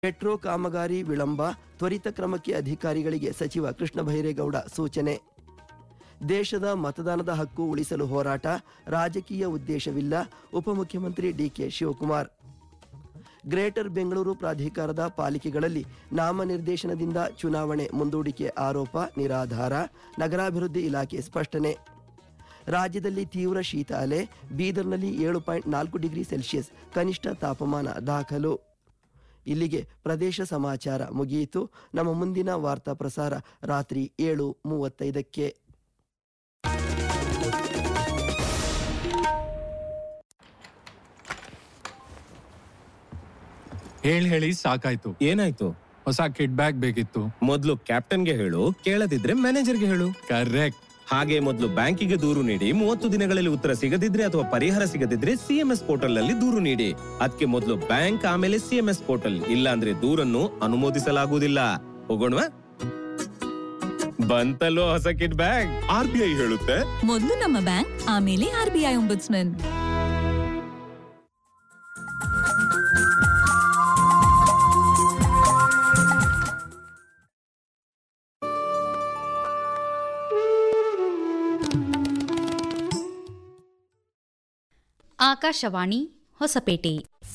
Metro ಕಾಮಗಾರಿ ವಿಳಂಬ ತ್ವರಿತ ಕ್ರಮಕ್ಕೆ ಅಧಿಕಾರಿಗಳಿಗೆ ಸಚಿವ ಕೃಷ್ಣ ಬೈರೇಗೌಡ ಸೂಚನೆ ದೇಶದ ಮತದಾನದ ಹಕ್ಕು ಉಳಿಸಲು ಹೋರಾಟ ರಾಜಕೀಯ ಉದ್ದೇಶವಿಲ್ಲ ಉಪಮುಖ್ಯಮಂತ್ರಿ ಡಿಕೆ ಶಿವಕುಮಾರ್ ಗ್ರೇಟರ್ ಬೆಂಗಳೂರು ಪ್ರಾಧಿಕಾರದ ಪಾಲಿಕೆಗಳಲ್ಲಿ ನಾಮನಿರ್ದೇಶನದಿಂದ ಚುನಾವಣೆ ಮುಂದೂಡಿಕೆ ಆರೋಪ ನಿರಾಧಾರ ನಗರಾಭಿವೃದ್ಧಿ ಇಲಾಖೆ ಸ್ಪಷ್ಟನೆ ರಾಜ್ಯದಲ್ಲಿ ತೀವ್ರ ಶೀತ ಅಲೆ ಬೀದರ್ನಲ್ಲಿ ಏಳು ಪಾಯಿಂಟ್ ನಾಲ್ಕು ಡಿಗ್ರಿ ಸೆಲ್ಸಿಯಸ್ ಕನಿಷ್ಠ ತಾಪಮಾನ ದಾಖಲು ಇಲ್ಲಿಗೆ ಪ್ರದೇಶ ಸಮಾಚಾರ ಮುಗಿಯಿತು ನಮ್ಮ ಮುಂದಿನ ವಾರ್ತಾ ಪ್ರಸಾರ ರಾತ್ರಿ ಏಳು ಮೂವತ್ತೈದಕ್ಕೆ ಹೇಳಿ ಹೇಳಿ ಸಾಕಾಯ್ತು ಏನಾಯ್ತು ಹೊಸ ಕಿಡ್ ಬ್ಯಾಗ್ ಬೇಕಿತ್ತು ಮೊದ್ಲು ಕ್ಯಾಪ್ಟನ್ಗೆ ಹೇಳು ಕೇಳದಿದ್ರೆ ಮ್ಯಾನೇಜರ್ಗೆ ಹೇಳು ಕರೆಕ್ಟ್ ಹಾಗೆ ಮೊದಲು ಬ್ಯಾಂಕಿಗೆ ದೂರು ನೀಡಿ ಮೂವತ್ತು ದಿನಗಳಲ್ಲಿ ಉತ್ತರ ಸಿಗದಿದ್ರೆ ಅಥವಾ ಪರಿಹಾರ ಸಿಗದಿದ್ರೆ ಸಿಎಂಎಸ್ ಪೋರ್ಟಲ್ ನಲ್ಲಿ ದೂರು ನೀಡಿ ಅದಕ್ಕೆ ಮೊದಲು ಬ್ಯಾಂಕ್ ಆಮೇಲೆ ಸಿಎಂಎಸ್ ಪೋರ್ಟಲ್ ಇಲ್ಲ ಅಂದ್ರೆ ದೂರನ್ನು ಅನುಮೋದಿಸಲಾಗುವುದಿಲ್ಲ ಹೋಗೋಣವಾ ಬಂತಲ್ಲೋ ಹೊಸ ಕಿಡ್ ಬ್ಯಾಗ್ ಆರ್ ಬಿ ಐ ಹೇಳುತ್ತೆ ಮೊದಲು ನಮ್ಮ ಬ್ಯಾಂಕ್ ಆಮೇಲೆ R B I ombudsman Akashvani Hosapete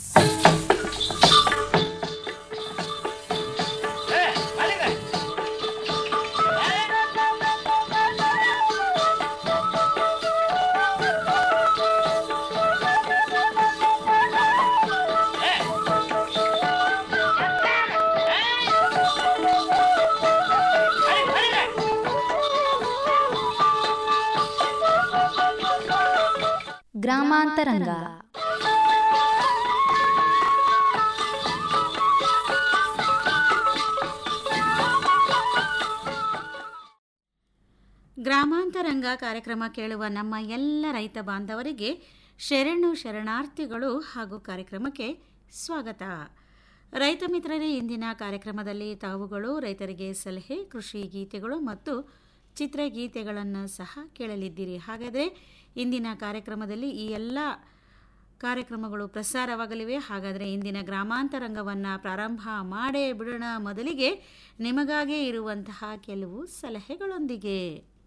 ಗ್ರಾಮಾಂತರಂಗ ಗ್ರಾಮಾಂತರಂಗ ಕಾರ್ಯಕ್ರಮ ಕೇಳುವ ನಮ್ಮ ಎಲ್ಲ ರೈತ ಬಾಂಧವರಿಗೆ ಶರಣು ಶರಣಾರ್ಥಿಗಳು ಹಾಗೂ ಕಾರ್ಯಕ್ರಮಕ್ಕೆ ಸ್ವಾಗತ ರೈತ ಮಿತ್ರರೇ ಇಂದಿನ ಕಾರ್ಯಕ್ರಮದಲ್ಲಿ ತಾವುಗಳು ರೈತರಿಗೆ ಸಲಹೆ ಕೃಷಿ ಗೀತೆಗಳು ಮತ್ತು ಚಿತ್ರಗೀತೆಗಳನ್ನು ಸಹ ಕೇಳಲಿದ್ದೀರಿ ಹಾಗಾದರೆ ಇಂದಿನ ಕಾರ್ಯಕ್ರಮದಲ್ಲಿ ಈ ಎಲ್ಲ ಕಾರ್ಯಕ್ರಮಗಳು ಪ್ರಸಾರವಾಗಲಿವೆ ಹಾಗಾದರೆ ಇಂದಿನ ಗ್ರಾಮಾಂತರಂಗವನ್ನು ಪ್ರಾರಂಭ ಮಾಡೇ ಬಿಡೋಣ ಮೊದಲಿಗೆ ನಿಮಗಾಗೇ ಇರುವಂತಹ ಕೆಲವು ಸಲಹೆಗಳೊಂದಿಗೆ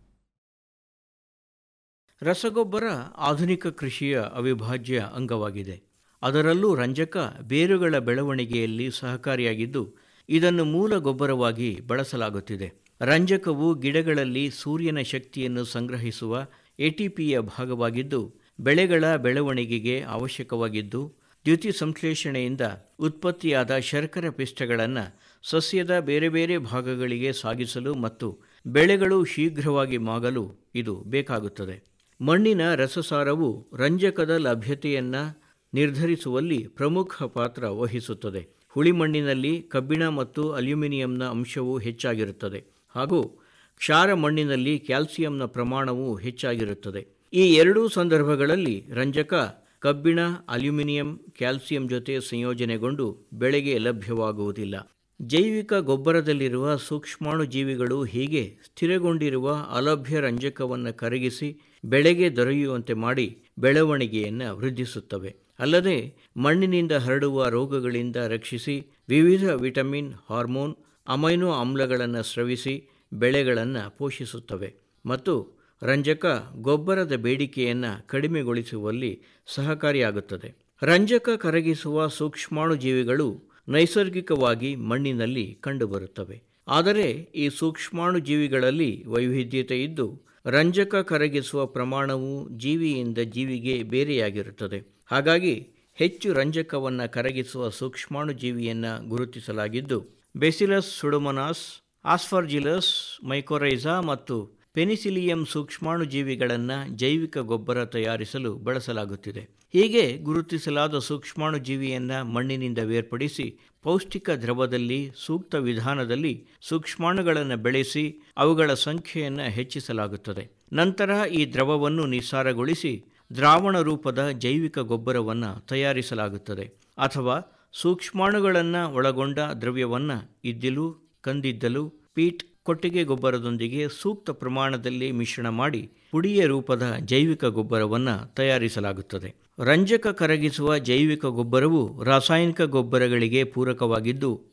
ರಸಗೊಬ್ಬರ ಆಧುನಿಕ ಕೃಷಿಯ ಅವಿಭಾಜ್ಯ ಅಂಗವಾಗಿದೆ ಅದರಲ್ಲೂ ರಂಜಕ ಬೇರುಗಳ ಬೆಳವಣಿಗೆಯಲ್ಲಿ ಸಹಕಾರಿಯಾಗಿದ್ದು ಇದನ್ನು ಮೂಲ ಗೊಬ್ಬರವಾಗಿ ಬಳಸಲಾಗುತ್ತಿದೆ ರಂಜಕವು ಗಿಡಗಳಲ್ಲಿ ಸೂರ್ಯನ ಶಕ್ತಿಯನ್ನು ಸಂಗ್ರಹಿಸುವ ಎಟಿಪಿಯ ಭಾಗವಾಗಿದ್ದು ಬೆಳೆಗಳ ಬೆಳವಣಿಗೆಗೆ ಅವಶ್ಯಕವಾಗಿದ್ದು ದ್ಯುತಿ ಸಂಶ್ಲೇಷಣೆಯಿಂದ ಉತ್ಪತ್ತಿಯಾದ ಶರ್ಕರ ಪಿಷ್ಟಗಳನ್ನು ಸಸ್ಯದ ಬೇರೆ ಬೇರೆ ಭಾಗಗಳಿಗೆ ಸಾಗಿಸಲು ಮತ್ತು ಬೆಳೆಗಳು ಶೀಘ್ರವಾಗಿ ಮಾಗಲು ಇದು ಬೇಕಾಗುತ್ತದೆ ಮಣ್ಣಿನ ರಸಸಾರವು ರಂಜಕದ ಲಭ್ಯತೆಯನ್ನು ನಿರ್ಧರಿಸುವಲ್ಲಿ ಪ್ರಮುಖ ಪಾತ್ರ ವಹಿಸುತ್ತದೆ ಹುಳಿ ಮಣ್ಣಿನಲ್ಲಿ ಕಬ್ಬಿಣ ಮತ್ತು ಅಲ್ಯೂಮಿನಿಯಂನ ಅಂಶವು ಹೆಚ್ಚಾಗಿರುತ್ತದೆ ಹಾಗೂ ಕ್ಷಾರ ಮಣ್ಣಿನಲ್ಲಿ ಕ್ಯಾಲ್ಸಿಯಂನ ಪ್ರಮಾಣವು ಹೆಚ್ಚಾಗಿರುತ್ತದೆ ಈ ಎರಡೂ ಸಂದರ್ಭಗಳಲ್ಲಿ ರಂಜಕ ಕಬ್ಬಿಣ ಅಲ್ಯೂಮಿನಿಯಂ ಕ್ಯಾಲ್ಸಿಯಂ ಜೊತೆ ಸಂಯೋಜನೆಗೊಂಡು ಬೆಳೆಗೆ ಲಭ್ಯವಾಗುವುದಿಲ್ಲ ಜೈವಿಕ ಗೊಬ್ಬರದಲ್ಲಿರುವ ಸೂಕ್ಷ್ಮಾಣು ಜೀವಿಗಳು ಹೀಗೆ ಸ್ಥಿರಗೊಂಡಿರುವ ಅಲಭ್ಯ ರಂಜಕವನ್ನು ಕರಗಿಸಿ ಬೆಳೆಗೆ ದೊರೆಯುವಂತೆ ಮಾಡಿ ಬೆಳವಣಿಗೆಯನ್ನು ವೃದ್ಧಿಸುತ್ತವೆ ಅಲ್ಲದೆ ಮಣ್ಣಿನಿಂದ ಹರಡುವ ರೋಗಗಳಿಂದ ರಕ್ಷಿಸಿ ವಿವಿಧ ವಿಟಮಿನ್ ಹಾರ್ಮೋನ್ ಅಮೈನೋ ಆಮ್ಲಗಳನ್ನು ಸ್ರವಿಸಿ ಬೆಳೆಗಳನ್ನು ಪೋಷಿಸುತ್ತವೆ ಮತ್ತು ರಂಜಕ ಗೊಬ್ಬರದ ಬೇಡಿಕೆಯನ್ನು ಕಡಿಮೆಗೊಳಿಸುವಲ್ಲಿ ಸಹಕಾರಿಯಾಗುತ್ತದೆ ರಂಜಕ ಕರಗಿಸುವ ಸೂಕ್ಷ್ಮಾಣು ಜೀವಿಗಳು ನೈಸರ್ಗಿಕವಾಗಿ ಮಣ್ಣಿನಲ್ಲಿ ಕಂಡುಬರುತ್ತವೆ ಆದರೆ ಈ ಸೂಕ್ಷ್ಮಾಣು ಜೀವಿಗಳಲ್ಲಿ ವೈವಿಧ್ಯತೆ ಇದ್ದು ರಂಜಕ ಕರಗಿಸುವ ಪ್ರಮಾಣವು ಜೀವಿಯಿಂದ ಜೀವಿಗೆ ಬೇರೆಯಾಗಿರುತ್ತದೆ ಹಾಗಾಗಿ ಹೆಚ್ಚು ರಂಜಕವನ್ನು ಕರಗಿಸುವ ಸೂಕ್ಷ್ಮಾಣು ಜೀವಿಯನ್ನು ಗುರುತಿಸಲಾಗಿದ್ದು ಬೆಸಿಲಸ್ ಸುಡೊಮೊನಾಸ್ ಆಸ್ಫರ್ಜಿಲಸ್ ಮೈಕೋರೈಸಾ ಮತ್ತು ಪೆನಿಸಿಲಿಯಂ ಸೂಕ್ಷ್ಮಾಣು ಜೀವಿಗಳನ್ನು ಜೈವಿಕ ಗೊಬ್ಬರ ತಯಾರಿಸಲು ಬಳಸಲಾಗುತ್ತಿದೆ ಹೀಗೆ ಗುರುತಿಸಲಾದ ಸೂಕ್ಷ್ಮಾಣು ಜೀವಿಯನ್ನು ಮಣ್ಣಿನಿಂದ ಬೇರ್ಪಡಿಸಿ ಪೌಷ್ಟಿಕ ದ್ರವದಲ್ಲಿ ಸೂಕ್ತ ವಿಧಾನದಲ್ಲಿ ಸೂಕ್ಷ್ಮಾಣುಗಳನ್ನು ಬೆಳೆಸಿ ಅವುಗಳ ಸಂಖ್ಯೆಯನ್ನು ಹೆಚ್ಚಿಸಲಾಗುತ್ತದೆ ನಂತರ ಈ ದ್ರವವನ್ನು ನಿಸ್ಸಾರಗೊಳಿಸಿ ದ್ರಾವಣ ರೂಪದ ಜೈವಿಕ ಗೊಬ್ಬರವನ್ನು ತಯಾರಿಸಲಾಗುತ್ತದೆ ಅಥವಾ ಸೂಕ್ಷ್ಮಾಣುಗಳನ್ನು ಒಳಗೊಂಡ ದ್ರವ್ಯವನ್ನು ಇದ್ದಿಲು ಕಂದಿದ್ದಲು ಪೀಟ್ ಕೊಟ್ಟಿಗೆ ಗೊಬ್ಬರದೊಂದಿಗೆ ಸೂಕ್ತ ಪ್ರಮಾಣದಲ್ಲಿ ಮಿಶ್ರಣ ಮಾಡಿ ಪುಡಿಯ ರೂಪದ ಜೈವಿಕ ಗೊಬ್ಬರವನ್ನು ತಯಾರಿಸಲಾಗುತ್ತದೆ ರಂಜಕ ಕರಗಿಸುವ ಜೈವಿಕ ಗೊಬ್ಬರವು ರಾಸಾಯನಿಕ ಗೊಬ್ಬರಗಳಿಗೆ ಪೂರಕವಾಗಿದ್ದು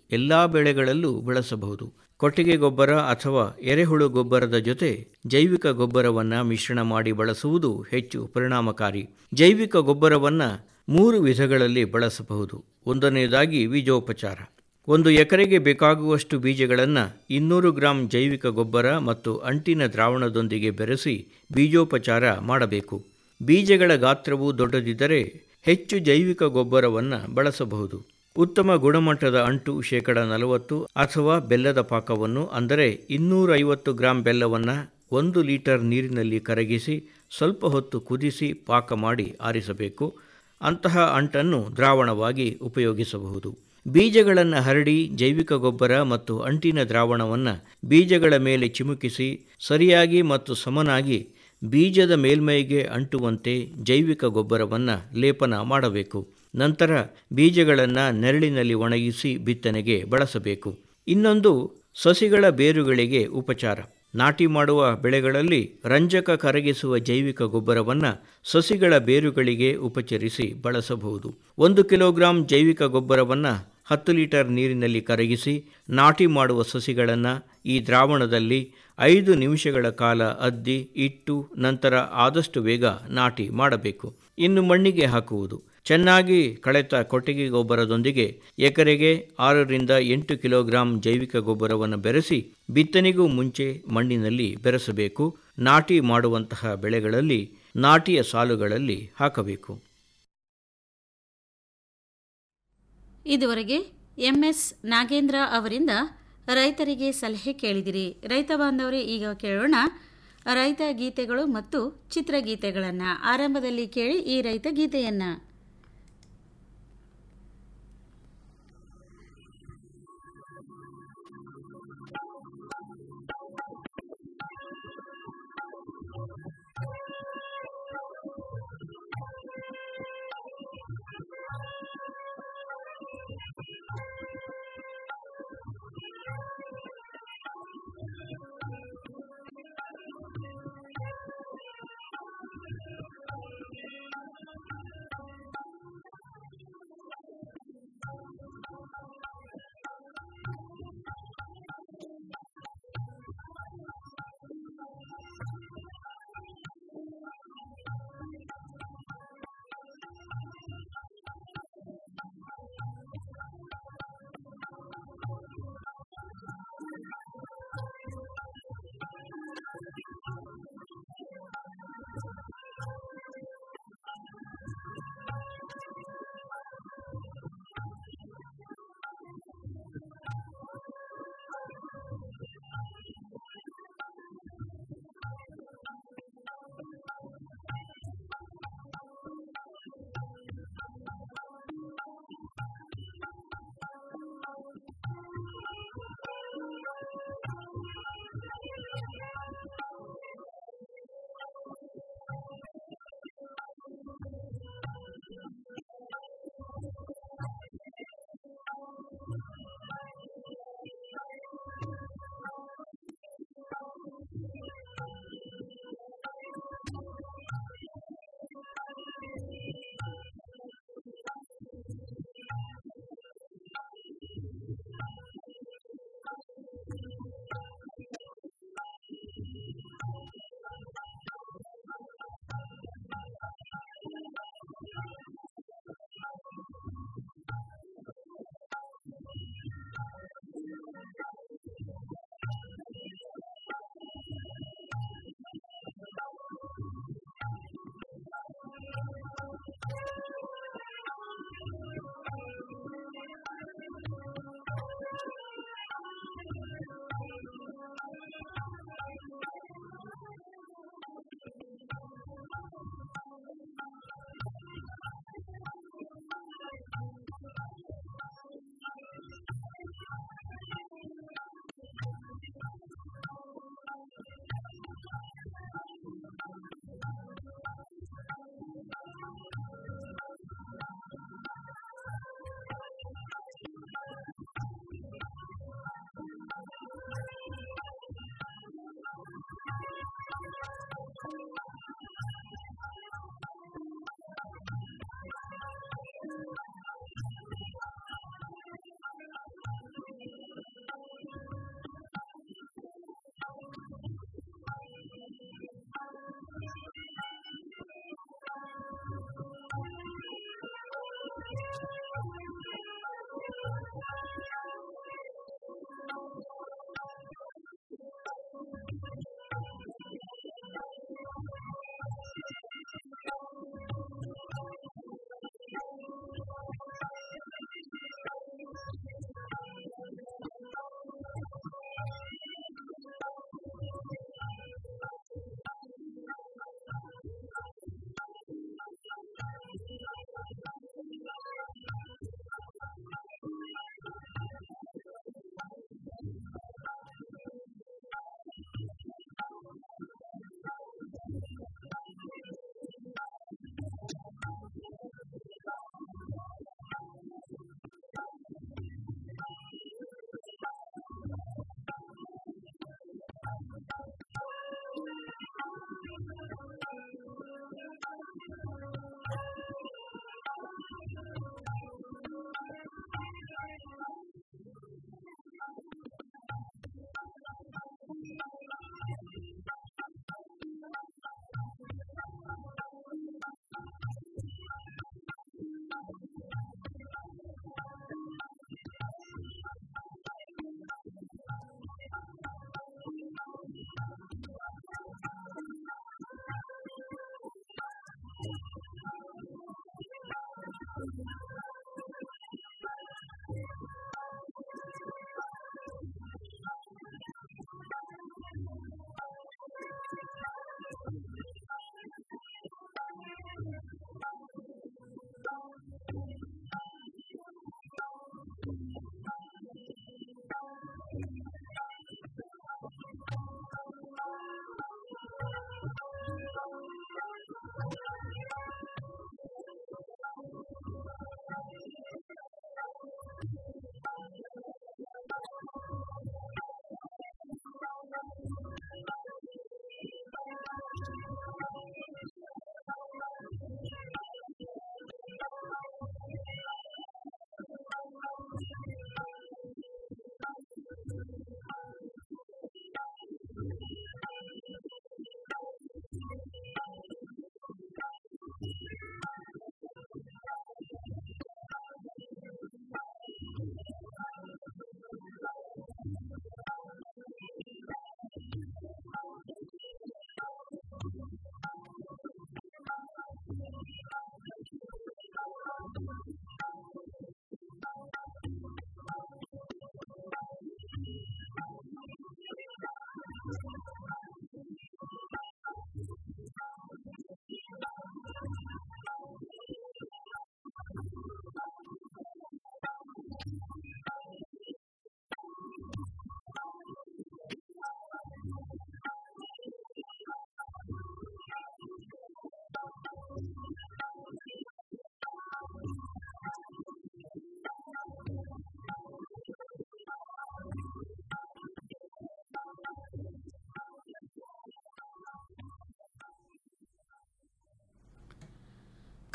ಎಲ್ಲ ಬೆಳೆಗಳಲ್ಲೂ ಬಳಸಬಹುದು ಕೊಟ್ಟಿಗೆ ಗೊಬ್ಬರ ಅಥವಾ ಎರೆಹುಳು ಗೊಬ್ಬರದ ಜೊತೆ ಜೈವಿಕ ಗೊಬ್ಬರವನ್ನು ಮಿಶ್ರಣ ಮಾಡಿ ಬಳಸುವುದು ಹೆಚ್ಚು ಪರಿಣಾಮಕಾರಿ ಜೈವಿಕ ಗೊಬ್ಬರವನ್ನು ಮೂರು ವಿಧಗಳಲ್ಲಿ ಬಳಸಬಹುದು ಒಂದನೆಯದಾಗಿ ಬೀಜೋಪಚಾರ ಒಂದು ಎಕರೆಗೆ ಬೇಕಾಗುವಷ್ಟು ಬೀಜಗಳನ್ನು ಇನ್ನೂರು ಗ್ರಾಂ ಜೈವಿಕ ಗೊಬ್ಬರ ಮತ್ತು ಅಂಟಿನ ದ್ರಾವಣದೊಂದಿಗೆ ಬೆರೆಸಿ ಬೀಜೋಪಚಾರ ಮಾಡಬೇಕು ಬೀಜಗಳ ಗಾತ್ರವು ದೊಡ್ಡದಿದ್ದರೆ ಹೆಚ್ಚು ಜೈವಿಕ ಗೊಬ್ಬರವನ್ನು ಬಳಸಬಹುದು ಉತ್ತಮ ಗುಣಮಟ್ಟದ ಅಂಟು ಶೇಕಡ ನಲವತ್ತು ಅಥವಾ ಬೆಲ್ಲದ ಪಾಕವನ್ನು ಅಂದರೆ ಇನ್ನೂರೈವತ್ತು ಗ್ರಾಂ ಬೆಲ್ಲವನ್ನು ಒಂದು ಲೀಟರ್ ನೀರಿನಲ್ಲಿ ಕರಗಿಸಿ ಸ್ವಲ್ಪ ಹೊತ್ತು ಕುದಿಸಿ ಪಾಕ ಮಾಡಿ ಆರಿಸಬೇಕು ಅಂತಹ ಅಂಟನ್ನು ದ್ರಾವಣವಾಗಿ ಉಪಯೋಗಿಸಬಹುದು ಬೀಜಗಳನ್ನು ಹರಡಿ ಜೈವಿಕ ಗೊಬ್ಬರ ಮತ್ತು ಅಂಟಿನ ದ್ರಾವಣವನ್ನು ಬೀಜಗಳ ಮೇಲೆ ಚಿಮುಕಿಸಿ ಸರಿಯಾಗಿ ಮತ್ತು ಸಮನಾಗಿ ಬೀಜದ ಮೇಲ್ಮೈಗೆ ಅಂಟುವಂತೆ ಜೈವಿಕ ಗೊಬ್ಬರವನ್ನು ಲೇಪನ ಮಾಡಬೇಕು ನಂತರ ಬೀಜಗಳನ್ನು ನೆರಳಿನಲ್ಲಿ ಒಣಗಿಸಿ ಬಿತ್ತನೆಗೆ ಬಳಸಬೇಕು ಇನ್ನೊಂದು ಸಸಿಗಳ ಬೇರುಗಳಿಗೆ ಉಪಚಾರ ನಾಟಿ ಮಾಡುವ ಬೆಳೆಗಳಲ್ಲಿ ರಂಜಕ ಕರಗಿಸುವ ಜೈವಿಕ ಗೊಬ್ಬರವನ್ನು ಸಸಿಗಳ ಬೇರುಗಳಿಗೆ ಉಪಚರಿಸಿ ಬಳಸಬಹುದು ಒಂದು ಕಿಲೋಗ್ರಾಂ ಜೈವಿಕ ಗೊಬ್ಬರವನ್ನು ಹತ್ತು ಲೀಟರ್ ನೀರಿನಲ್ಲಿ ಕರಗಿಸಿ ನಾಟಿ ಮಾಡುವ ಸಸಿಗಳನ್ನು ಈ ದ್ರಾವಣದಲ್ಲಿ ಐದು ನಿಮಿಷಗಳ ಕಾಲ ಅದ್ದಿ ಇಟ್ಟು ನಂತರ ಆದಷ್ಟು ಬೇಗ ನಾಟಿ ಮಾಡಬೇಕು ಇನ್ನು ಮಣ್ಣಿಗೆ ಹಾಕುವುದು ಚೆನ್ನಾಗಿ ಕಳೆತ ಕೊಟ್ಟಿಗೆ ಗೊಬ್ಬರದೊಂದಿಗೆ ಎಕರೆಗೆ ಆರರಿಂದ ಎಂಟು ಕಿಲೋಗ್ರಾಂ ಜೈವಿಕ ಗೊಬ್ಬರವನ್ನು ಬೆರೆಸಿ ಬಿತ್ತನೆಗೂ ಮುಂಚೆ ಮಣ್ಣಿನಲ್ಲಿ ಬೆರೆಸಬೇಕು ನಾಟಿ ಮಾಡುವಂತಹ ಬೆಳೆಗಳಲ್ಲಿ ನಾಟಿಯ ಸಾಲುಗಳಲ್ಲಿ ಹಾಕಬೇಕು ಇದುವರೆಗೆ ಎಂಎಸ್ ನಾಗೇಂದ್ರ ಅವರಿಂದ ರೈತರಿಗೆ ಸಲಹೆ ಕೇಳಿದಿರಿ ರೈತ ಬಾಂಧವರೇ ಈಗ ಕೇಳೋಣ ರೈತ ಗೀತೆಗಳು ಮತ್ತು ಚಿತ್ರಗೀತೆಗಳನ್ನು ಆರಂಭದಲ್ಲಿ ಕೇಳಿ ಈ ರೈತ ಗೀತೆಯನ್ನು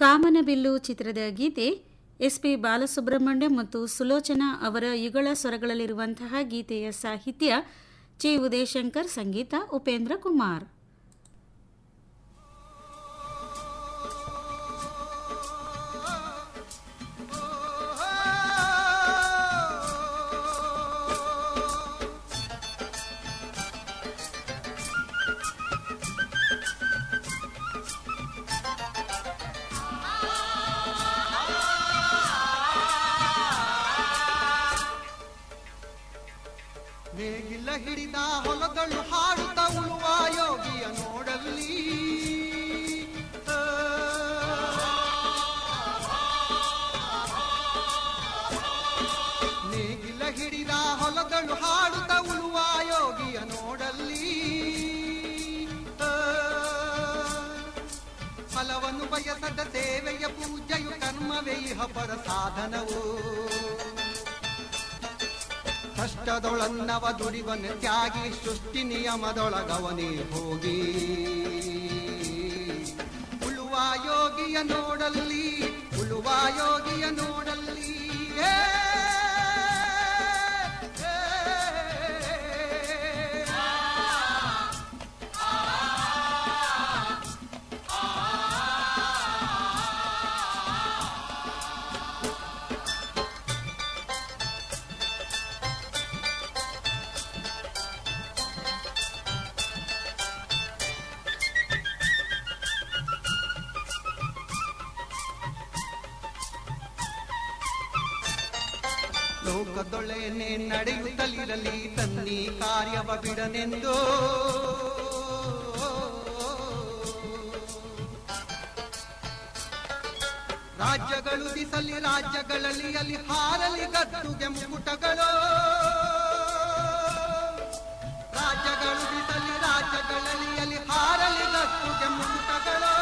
ಕಾಮನಬಿಲ್ಲು ಚಿತ್ರದ ಗೀತೆ ಎಸ್ ಪಿ ಬಾಲಸುಬ್ರಹ್ಮಣ್ಯ ಮತ್ತು ಸುಲೋಚನಾ ಅವರ ಯುಗಳ ಸ್ವರಗಳಲ್ಲಿರುವಂತಹ ಗೀತೆಯ ಸಾಹಿತ್ಯ ಚಿ ಉದಯಶಂಕರ್ ಸಂಗೀತ ಉಪೇಂದ್ರ ಕುಮಾರ್ ನೇಗಿಲ ಹಿಡಿದ ಹೊಲದಳು ಹಾಡುತ್ತ ಉಳುವ ಯೋಗಿಯ ನೋಡಲ್ಲಿ ಆ. ನೇಗಿಲ ಹಿಡಿದ ಹೊಲದಳು ಹಾಡುತ್ತ ಉಳುವ ಯೋಗಿಯ ನೋಡಲ್ಲಿ ಆ. ಫಲವನ್ನು ಬಯಸದ ಸೇವೆಯ ಪೂಜೆಯು ಕರ್ಮವೇ ಇಹ ಪರ ಸಾಧನವು ಕಷ್ಟದೊಳನ್ನವ ದುಡಿವನ ತ್ಯಾಗಿ ಸೃಷ್ಟಿ ನಿಯಮದೊಳಗವನೇ ಹೋಗಿ ಉಳುವ ಯೋಗಿಯ ನೋಡಲ್ಲಿ ಉಳುವ ಯೋಗಿಯ ನೋಡಲ್ಲಿ ಏ, ಏ, ಲೋಕದೊಳೆನೆ ನಡೆಯುತ್ತಲಿರಲಿ ತನ್ನಿ ಕಾರ್ಯವ ಬಿಡನೆಂದು ರಾಜ್ಯಗಳು ದಿಸಲಿ ರಾಜ್ಯಗಳಲ್ಲಿ ಅಲ್ಲಿ ಹಾರಲಿ ಗದ್ದುಗೆ ಮುಕುಟಗಳು ರಾಜ್ಯಗಳು ದಿಸಲಿ ರಾಜ್ಯಗಳಲ್ಲಿ ಅಲ್ಲಿ ಹಾರಲಿ ಗದ್ದುಗೆ ಮುಕುಟಗಳು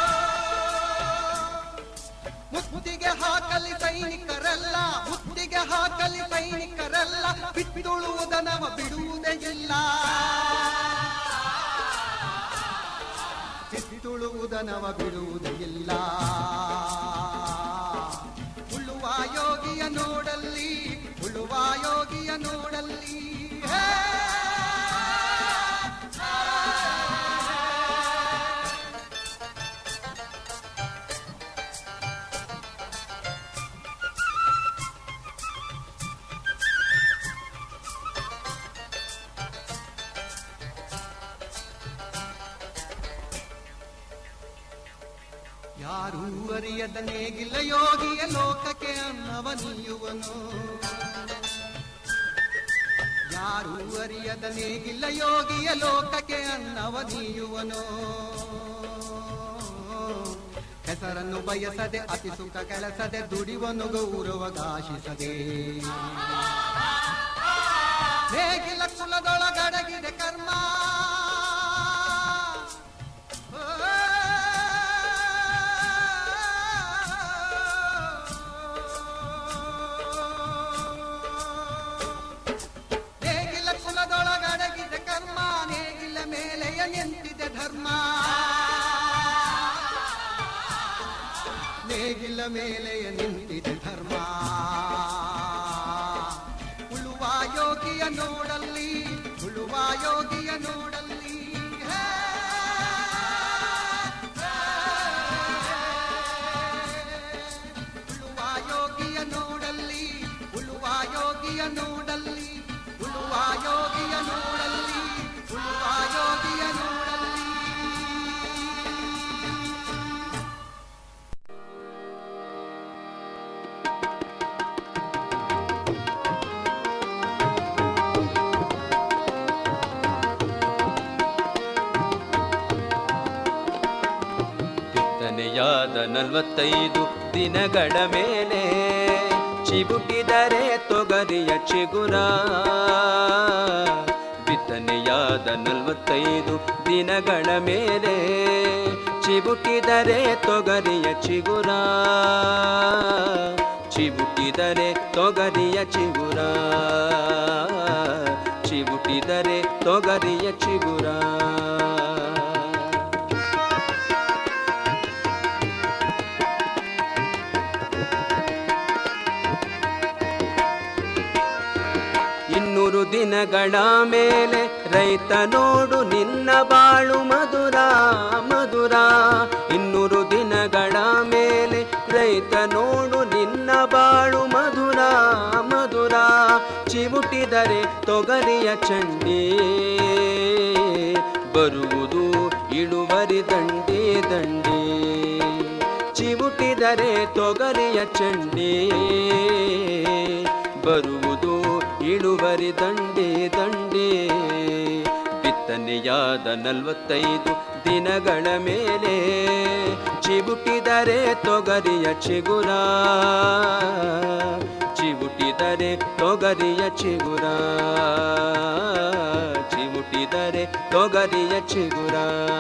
ಮುತ್ತಿಗೆ ಹಾಕಲಿ ಸೈನಿಕರಲ್ಲ ಮುತ್ತಿಗೆ ಹಾಕಲಿ ಸೈನಿಕರಲ್ಲ ಬಿತ್ತುಳುವುದನವ ಬಿಡುವುದೇ ಇಲ್ಲ ಬಿತ್ತುಳುವುದನವ ಬಿಡುವುದೇ ಇಲ್ಲ ಉಳುವ ಯೋಗಿಯ ನೋಡಲ್ಲಿ ಉಳುವ ಯೋಗಿಯ ನೋಡಲ್ಲಿ ಹೇ ಯಾರೂ ಅರಿಯದ ನೇಗಿಲ್ಲ ಯೋಗಿಯ ಲೋಕಕ್ಕೆ ಅನ್ನವ ನೀಯುವನು ಯಾರೂ ಅರಿಯದ ನೇಗಿಲ್ಲ ಯೋಗಿಯ ಲೋಕಕ್ಕೆ ಅನ್ನವ ನೀಯುವನು ಹೆಸರನ್ನು ಬಯಸದೆ ಅತಿ ಸುಖ ಕೆಲಸದೆ ದುಡಿವನು ಗೌರವಗಾಶಿಸದೆ ನೇಗಿಲ ಕುಲದೊಳಗಡಗಿದೆ ಕರ್ಮ ನೇಗಿಲ ಕುಲದೊಳಗಡಗಿದೆ ಕರ್ಮ ನೇಗಿಲ ಮೇಲೆಯ ನಿಂತಿದೆ ಧರ್ಮ ನೇಗಿಲ ಮೇಲೆಯ ನಿಂತಿದೆ ಧರ್ಮ ಉಳುವ ಯೋಗಿಯ ನೋಡಲ್ಲಿ ಉಳುವ ಯೋಗಿಯ ನೋಡಲ್ಲಿ ಹೇ, ಹೇ. ಉಳುವ ಯೋಗಿಯ ನೋಡಲ್ಲಿ ಉಳುವ ಯೋಗಿಯ ನೋಡಲ್ಲಿ ಉಳುವ ಯೋಗಿಯ ನೋಡಲ್ಲಿ ಉಳುವ ಯೋಗಿಯ ನೋಡಲ್ಲಿ ಬಿತ್ತನೆಯಾದ ನಲವತ್ತೈದು ದಿನಗಳ ಮೇಲೆ ಚಿಬುಟಿದರೆ ತೊಗರಿಯ ಚಿಗುರ ಬಿತ್ತನೆಯಾದ ನಲವತ್ತೈದು ದಿನಗಳ ಮೇಲೆ ಚಿಬುಟಿದರೆ ತೊಗರಿಯ ಚಿಗುರ ಚಿಬುಟಿದರೆ ತೊಗರಿಯ ಚಿಗುರ ಚಿಬುಟಿದರೆ ತೊಗರಿಯ ಚಿಗುರ ಇನ್ನೂರು ದಿನಗಳ ಮೇಲೆ ರೈತ ನೋಡು ನಿನ್ನ ಬಾಳು ಮಧುರ ಮಧುರ ಇನ್ನೂರು ದಿನಗಳ ಮೇಲೆ ರೈತ ನೋಡು ನಿನ್ನ ಬಾಳು ಮಧುರ ಮಧುರ ಚಿವುಟಿದರೆ ತೊಗರಿಯ ಚಂಡಿ ಬರುವುದು ಇಳುವರಿ ದಂಡಿ ದಂಡಿ ಚಿವುಟಿದರೆ ತೊಗರಿಯ ಚಂಡಿ ಬರುವುದು ಇಳುವರಿ ದಂಡಿ ದಂಡಿ ಬಿತ್ತನೆಯಾದ ನಲವತ್ತೈದು ದಿನಗಳ ಮೇಲೆ ಚಿವುಟಿದರೆ ತೊಗರಿಯ ಚಿಗುರ ಚಿವುಟಿದರೆ ತೊಗರಿಯ ಚಿಗುರ ಚಿವುಟಿದರೆ ತೊಗರಿಯ ಚಿಗುರ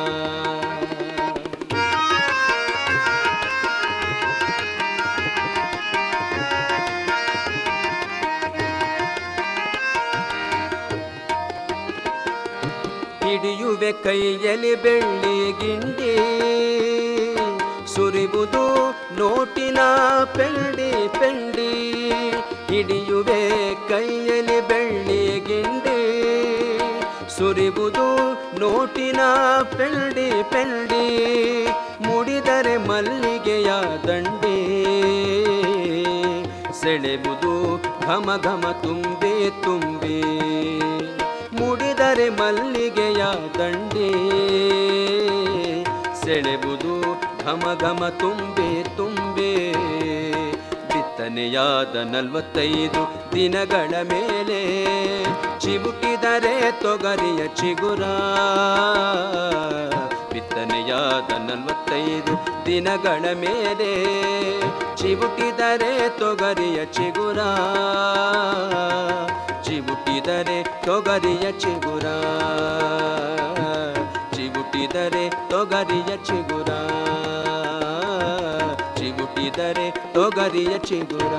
ಹಿಡಿಯುವೆ ಕೈಯಲ್ಲಿ ಬೆಳ್ಳಿ ಗಿಂಡಿ ಸುರಿಬುದು ನೋಟಿನ ಪೆಂಡಿ ಪೆಂಡಿ ಹಿಡಿಯುವೆ ಕೈಯಲ್ಲಿ ಬೆಳ್ಳಿ ಗಿಂಡಿ ಸುರಿಬುದು ನೋಟಿನ ಪೆಂಡಿ ಪೆಂಡಿ ಮುಡಿದರೆ ಮಲ್ಲಿಗೆಯ ದಂಡಿ ಸೆಳೆಬುದು ಘಮ ಘಮ ತುಂಬಿ ತುಂಬಿ ಮುಡಿದರೆ ಮಲ್ಲಿಗೆಯ ದಂಡಿ ಸೆಳೆಬುದು ಘಮ ಘಮ ತುಂಬೆ ತುಂಬೆ ಬಿತ್ತನೆಯಾದ ನಲವತ್ತೈದು ದಿನಗಳ ಮೇಲೆ ಚಿಬುಕಿದರೆ ತೊಗರಿಯ ಚಿಗುರ ಬಿತ್ತನೆಯಾದ ನಲವತ್ತೈದು ದಿನಗಳ ಮೇಲೆ ಚಿಬುಕಿದರೆ ತೊಗರಿಯ ಚಿಗುರ ಚಿಬುಟಿದರೆ ತೊಗರಿಯ ಚಿಗುರ ಚಿಬುಟಿದರೆ ತೊಗರಿಯ ಚಿಗುರ ಚಿಬುಟಿದರೆ ತೊಗರಿಯ ಚಿಗುರ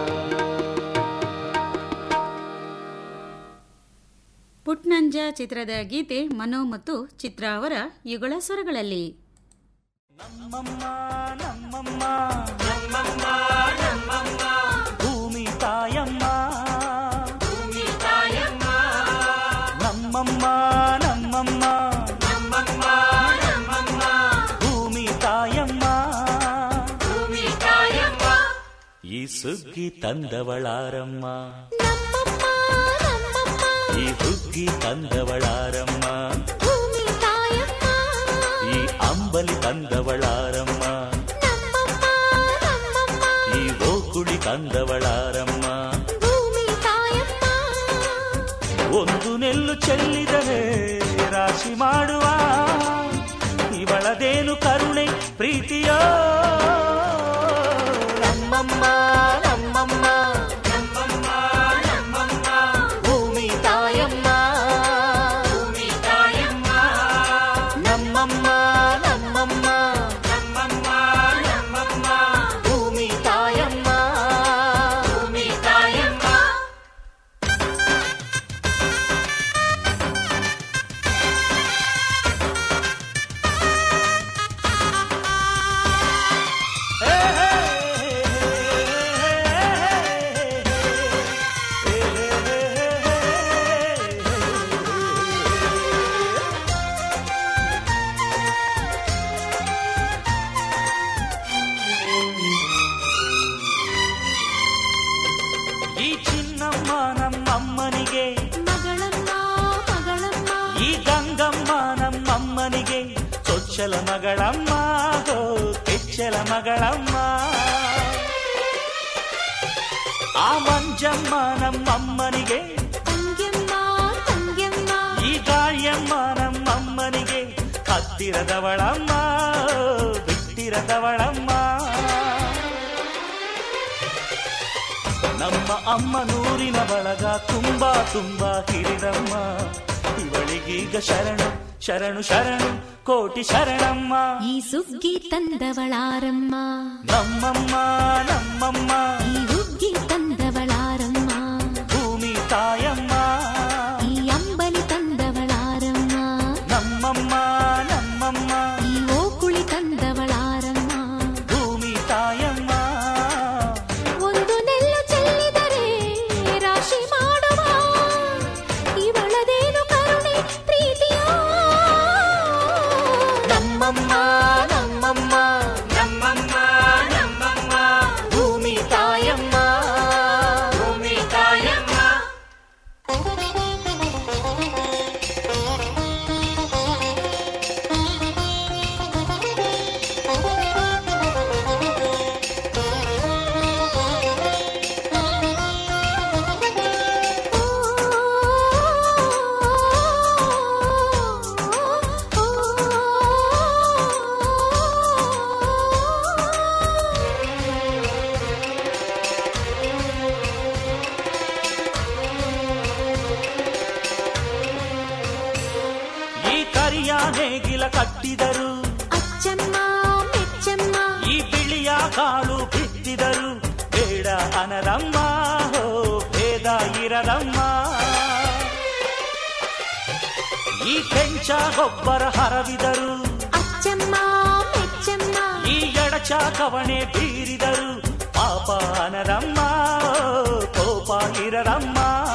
ಪುಟ್ನಂಜ ಚಿತ್ರದ ಗೀತೆ ಮನೋ ಮತ್ತು ಚಿತ್ರ ಅವರ ಯುಗಳ ಸ್ವರಗಳಲ್ಲಿ ಭೂಮಿ ತಾಯಮ್ಮ ಭೂಮಿ ತಾಯಮ್ಮ ನಮ್ಮಮ್ಮ ನಮ್ಮಮ್ಮ ನಮ್ಮಮ್ಮ ನಮ್ಮಮ್ಮ ಭೂಮಿ ತಾಯಮ್ಮ ಭೂಮಿ ತಾಯಮ್ಮ ಈ ಸುಗ್ಗಿ ತಂದವಳಾರಮ್ಮ ಈ ಹುಗ್ಗಿ ತಂದವಳಾರಮ್ಮ ಈ ಅಂಬಲಿ ತಂದವಳಾರಮ್ಮ ಈ ಓಕುಳಿ ತಂದವಳಾರಮ್ಮ ಒಂದು ನೆಲ್ಲು ಚೆಲ್ಲಿದರೆ ರಾಶಿ ಮಾಡುವ ಇವಳದೇನು ಕರುಣೆ ಪ್ರೀತಿಯೋ ನಮ್ಮಮ್ಮ ನಮ್ಮಮ್ಮ ನಮ್ಮಮ್ಮ ನಮ್ಮಮ್ಮ ಭೂಮಿ ತಾಯಮ್ಮ ಭೂಮಿ ತಾಯಮ್ಮ ನಮ್ಮಮ್ಮ ನಮ್ಮಮ್ಮ ನಮ್ಮಮ್ಮ ನಮ್ಮಮ್ಮ ಭೂಮಿ ತಾಯಮ್ಮ ಭೂಮಿ ತಾಯಮ್ಮ ಈ ಚಿನ್ನಮ್ಮ ನಮ್ಮಮ್ಮನಿಗೆ ಈ ಗಂಗಮ್ಮ ನಮ್ಮಮ್ಮನಿಗೆ ಚೊಚ್ಚಲ ಮಗಳಮ್ಮ ಗೋ ಕೆಚ್ಚಲ ಮಗಳಮ್ಮ ಆ ಮಂಜಮ್ಮ ನಮ್ಮಮ್ಮನಿಗೆ ಈ ಗಾಳಿಯಮ್ಮ ನಮ್ಮಮ್ಮನಿಗೆ ಹತ್ತಿರದವಳಮ್ಮ ಬಿಟ್ಟಿರದವಳಮ್ಮ ನಮ್ಮ ಅಮ್ಮ ನೂರಿನ ಬಳಗ ತುಂಬಾ ತುಂಬಾ ಹಿರಿದಮ್ಮ ಇವಳಿಗೀಗ ಶರಣು ಶರಣು ಶರಣು ಕೋಟಿ ಶರಣಮ್ಮ ಈ ಸುಗ್ಗಿ ತಂದವಳಾರಮ್ಮ ನಮ್ಮಮ್ಮ ನಮ್ಮಮ್ಮ ಈ ಹುಗ್ಗಿ ತಂದವಳಾರಮ್ಮ ಭೂಮಿ ತಾಯಮ್ಮ ಈ ಅಂಬಲಿ ತಂದವಳಾರಮ್ಮ ನಮ್ಮಮ್ಮ ನಮ್ಮಮ್ಮ ಈ ಓಕುಳಿ ತಂದವಳಾರಮ್ಮ ಭೂಮಿ ತಾಯಮ್ಮ ಒಂದು ನೆಲ್ಲು ಚೆಲ್ಲಿದರೆ ರಾಶಿ ಮಾಡುವ ಕರಿಯ ನೇಗಿಲ ಕಟ್ಟಿದರು ಅಚ್ಚಮ್ಮ ಮೆಚ್ಚಮ್ಮ ಈ ಬಿಳಿಯ ಕಾಳು ಬಿತ್ತಿದರು ಬೇಡ ಅನರಮ್ಮ ಹೋ ಭೇದ ಇರದಮ್ಮ ಈ ಕೆಂಚ ಗೊಬ್ಬರ ಹರವಿದರು ಅಚ್ಚಮ್ಮ ಮೆಚ್ಚಮ್ಮ ಈ ಎಡಚ ಕವಣೆ ಬೀರಿದರು ಪಾಪ ಅನರಮ್ಮ ಕೋಪ ಇರರಮ್ಮ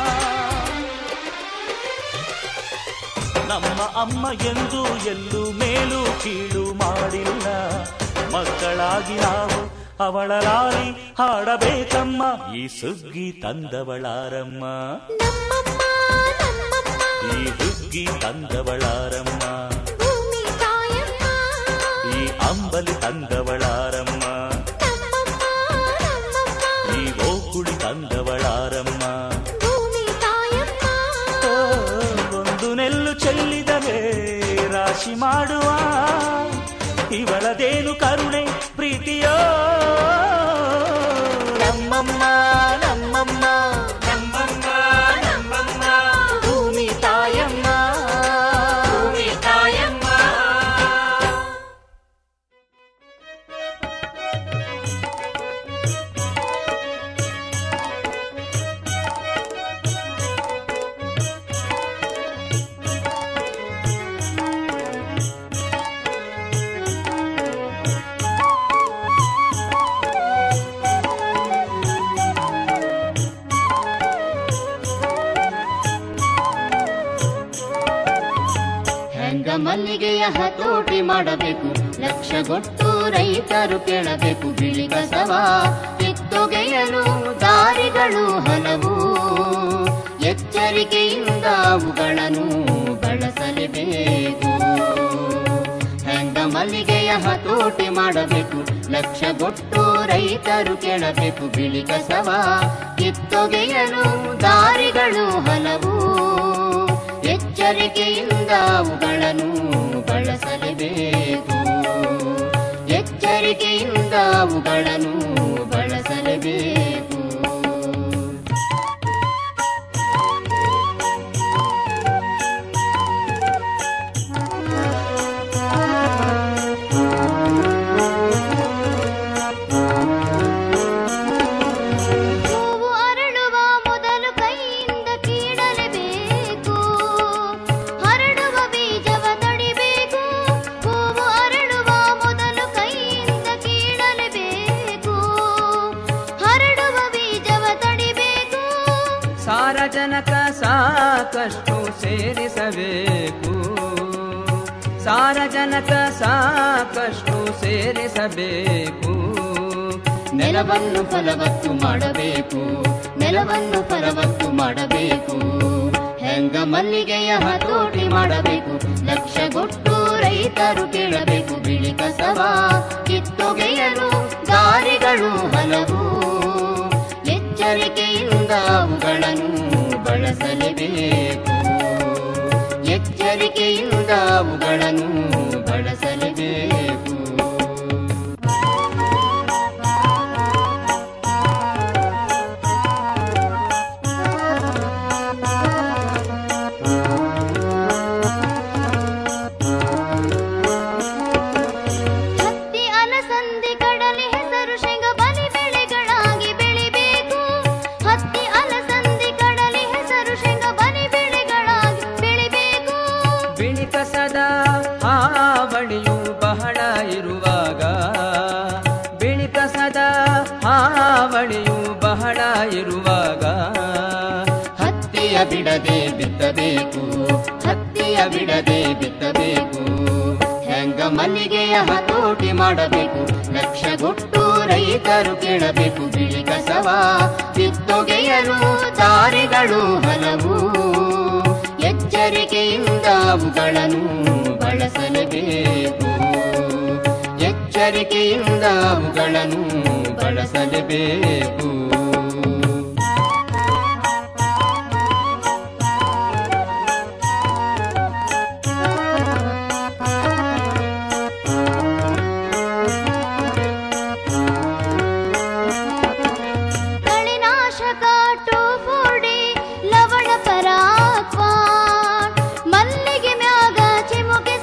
ನಮ್ಮ ಅಮ್ಮ ಎಂದು ಎಲ್ಲೂ ಮೇಲು ಕೀಳು ಮಾಡಿಲ್ಲ ಮಕ್ಕಳಾಗಿ ನಾವು ಅವಳ ಲಾಲಿ ಹಾಡಬೇಕಮ್ಮ ಈ ಸುಗ್ಗಿ ತಂದವಳಾರಮ್ಮ ನಮ್ಮಮ್ಮ ನಮ್ಮಮ್ಮ ಈ ಹುಗ್ಗಿ ತಂದವಳಾರಮ್ಮ ಭೂಮಿ ತಾಯಮ್ಮ ಈ ಅಂಬಲಿ ತಂದವಳಾರಮ್ಮ ನಮ್ಮಮ್ಮ ನಮ್ಮಮ್ಮ ಈ ಓಕುಳಿ ತಂದವಳಾರಮ್ಮ ಭೂಮಿ ತಾಯಮ್ಮ ಓ, ಒಂದು ನೆಲ್ಲು ಚೆಲ್ಲಿದರೆ ರಾಶಿ ಮಾಡುವ ಇವಳದೇನು ಕರುಣೆ ಪ್ರೀತಿಯೋ ನಮ್ಮಮ್ಮ ನಮ್ಮಮ್ಮ ನಮ್ಮಮ್ಮ ನಮ್ಮಮ್ಮ ಭೂಮಿ ತಾಯಮ್ಮ ಭೂಮಿ ತಾಯಮ್ಮ ಹೆಂಗ ಮಲ್ಲಿಗೆಯ ಹತೋಟಿ ಮಾಡಬೇಕು ಲಕ್ಷಗೊಟ್ಟು ರೈತರು ಕೇಳಬೇಕು ಬಿಳಿ ಕಸವ ಕಿತ್ತೊಗೆಯಲು ದಾರಿಗಳು ಹಲವು ಎಚ್ಚರಿಕೆಯಿಂದ ಅವುಗಳನ್ನು ಬಳಸಲೇಬೇಕು ಹೆಂಗ ಮಲ್ಲಿಗೆಯ ಹತೋಟಿ ಮಾಡಬೇಕು ಲಕ್ಷಗೊಟ್ಟು ರೈತರು ಕೇಳಬೇಕು ಬಿಳಿ ಕಸವ ಕಿತ್ತೊಗೆಯಲು ದಾರಿಗಳು ಹಲವು ಎಚ್ಚರಿಕೆಯಿಂದ ಅವುಗಳನ್ನು ಬಳಸಲೇಬೇಕು ಎಚ್ಚರಿಕೆಯಿಂದ ಅವುಗಳನ್ನು ಬಳಸಲೇಬೇಕು ಹೂವು ಅರಳುವ ಮೊದಲು ಕೈಯಿಂದ ಕೀಳಲೇಬೇಕು ಹರಡುವ ಬೀಜವ ತಡಿಬೇಕು ಹೂವು ಅರಳುವ ಮೊದಲು ಕೈಯಿಂದ ಕೀಳಲೇಬೇಕು ಹರಡುವ ಬೀಜವ ತಡಿಬೇಕು ಸಾರಜನಕ ಸಾಕಷ್ಟು ಸೇರಿಸಬೇಕು ಸಾರಜನಕ ಸಾಕಷ್ಟು ಸೇರಿಸಬೇಕು ನೆಲವನ್ನು ಫಲವತ್ತು ಮಾಡಬೇಕು ನೆಲವನ್ನು ಫಲವತ್ತು ಮಾಡಬೇಕು ಹೆಂಗ ಮಲ್ಲಿಗೆಯ ಹತೋಟಿ ಮಾಡಬೇಕು ಲಕ್ಷಗೊಟ್ಟು ರೈತರು ಕೇಳಬೇಕು ಬಿಳಿ ಕಸವ ಕಿತ್ತೊಗೆಯಲು ದಾರಿಗಳು ಹಲವು ಎಚ್ಚರಿಕೆಯಿಂದ ಅವುಗಳನ್ನು ಬಳಸಲೇಬೇಕು ಎಚ್ಚರಿಕೆಯಿಂದ ಅವುಗಳನ್ನು ಬಳಸಲೇಬೇಕು ಹತ್ತಿ ಅಲಸಂದಿ ಕಡಲೆ ಹೆಸರು ಶೇಂಗ ಬಲಿ ಬೆಳೆಗಳಾಗಿ ಬೆಳಿಬೇಕು ಹತ್ತಿ ಅಲಸಂದಿ ಕಡಲೆ ಹೆಸರು ಶೇಂಗ ಬಲಿ ಬೆಳೆಗಳಾಗಿ ಬೆಳಿಬೇಕು ಬಿಳಿ ಕಸದ ಹಾವಳಿಯು ಬಹಳ ಇರುವಾಗ ಬಿಳಿ ಕಸದ ಹಾವಳಿಯು ಬಹಳ ಇರುವಾಗ ಹತ್ತಿಯ ಬಿಡದೆ ಬಿತ್ತಬೇಕು ಹತ್ತಿಯ ಬಿಡದೆ ಬಿತ್ತಬೇಕು ಹೆಂಗ ಮಲ್ಲಿಗೆಯ ಹತೋಟಿ ಮಾಡಬೇಕು ಲಕ್ಷಗೊಟ್ಟು ರೈತರು ಕೇಳಬೇಕು ಬಿಳಿ ಕಸವ ಕಿತ್ತೊಗೆಯಲು ದಾರಿಗಳು ಹಲವು ಎಚ್ಚರಿಕೆಯಿಂದ ಅವುಗಳನ್ನು ಬಳಸಲೇಬೇಕು ಎಚ್ಚರಿಕೆಯಿಂದ ಅವುಗಳನ್ನು ಬಳಸಲೇಬೇಕು ಕಳೆನಾಶಕ ಟೋಪೋಡಿ ಲವಣ ಪರಾಕ್ವಾ ಮಲ್ಲಿಗೆ ಮ್ಯಾಗ ಚಿಮುಕೆ